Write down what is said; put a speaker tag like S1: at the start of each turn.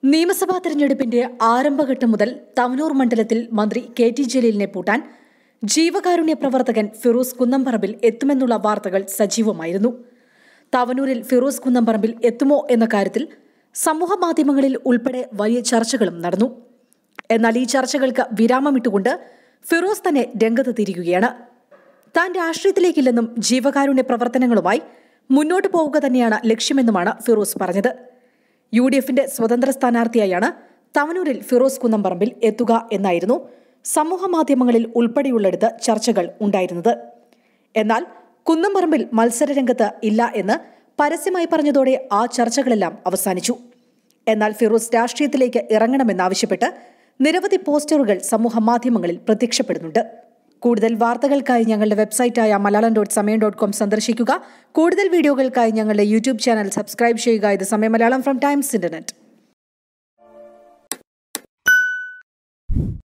S1: നിയമസഭാ തെരഞ്ഞെടുപ്പിന്റെ ആരംഭഘട്ടം മുതൽ തവനൂർ മണ്ഡലത്തിൽ മന്ത്രി കെ ടി ജലീലിനെ പൂട്ടാൻ ജീവകാരുണ്യ പ്രവർത്തകൻ ഫിറോസ് കുന്നംപറമ്പിൽ എത്തുമെന്നുള്ള വാർത്തകൾ സജീവമായിരുന്നു തവനൂരിൽ ഫിറോസ് കുന്നംപറമ്പിൽ എത്തുമോ എന്ന കാര്യത്തിൽ സമൂഹ മാധ്യമങ്ങളിൽ ഉൾപ്പെടെ വലിയ ചർച്ചകളും നടന്നു എന്നാൽ ഈ ചർച്ചകൾക്ക് വിരാമമിട്ടുകൊണ്ട് ഫിറോസ് തന്നെ രംഗത്ത് തിരികുകയാണ് താൻ രാഷ്ട്രീയത്തിലേക്കില്ലെന്നും ജീവകാരുണ്യ പ്രവർത്തനങ്ങളുമായി മുന്നോട്ട് പോവുക തന്നെയാണ് ലക്ഷ്യമെന്നുമാണ് ഫിറോസ് പറഞ്ഞത് യു ഡി എഫിന്റെ സ്വതന്ത്ര സ്ഥാനാർത്ഥിയായാണ് തവനൂരിൽ ഫിറോസ് കുന്നംപറമ്പിൽ എത്തുക എന്നായിരുന്നു സമൂഹ മാധ്യമങ്ങളിൽ ഉൾപ്പെടെയുള്ളിടത്ത് ചർച്ചകൾ ഉണ്ടായിരുന്നത് എന്നാൽ കുന്നംപറമ്പിൽ മത്സരരംഗത്ത് ഇല്ല എന്ന് പരസ്യമായി പറഞ്ഞതോടെ ആ ചർച്ചകളെല്ലാം അവസാനിച്ചു എന്നാൽ ഫിറോസ് രാഷ്ട്രീയത്തിലേക്ക് ഇറങ്ങണമെന്നാവശ്യപ്പെട്ട് നിരവധി പോസ്റ്ററുകൾ സമൂഹ മാധ്യമങ്ങളിൽ പ്രത്യക്ഷപ്പെടുന്നുണ്ട് കൂടുതൽ വാർത്തകൾക്കായി ഞങ്ങളുടെ വെബ്സൈറ്റായ Malayalam dot Samayam dot com സന്ദർശിക്കുക കൂടുതൽ വീഡിയോകൾക്കായി ഞങ്ങളുടെ യൂട്യൂബ് ചാനൽ സബ്സ്ക്രൈബ് ചെയ്യുക ഇത് സമയം മലയാളം ഫ്രം ടൈംസ് ഇന്റർനെറ്റ്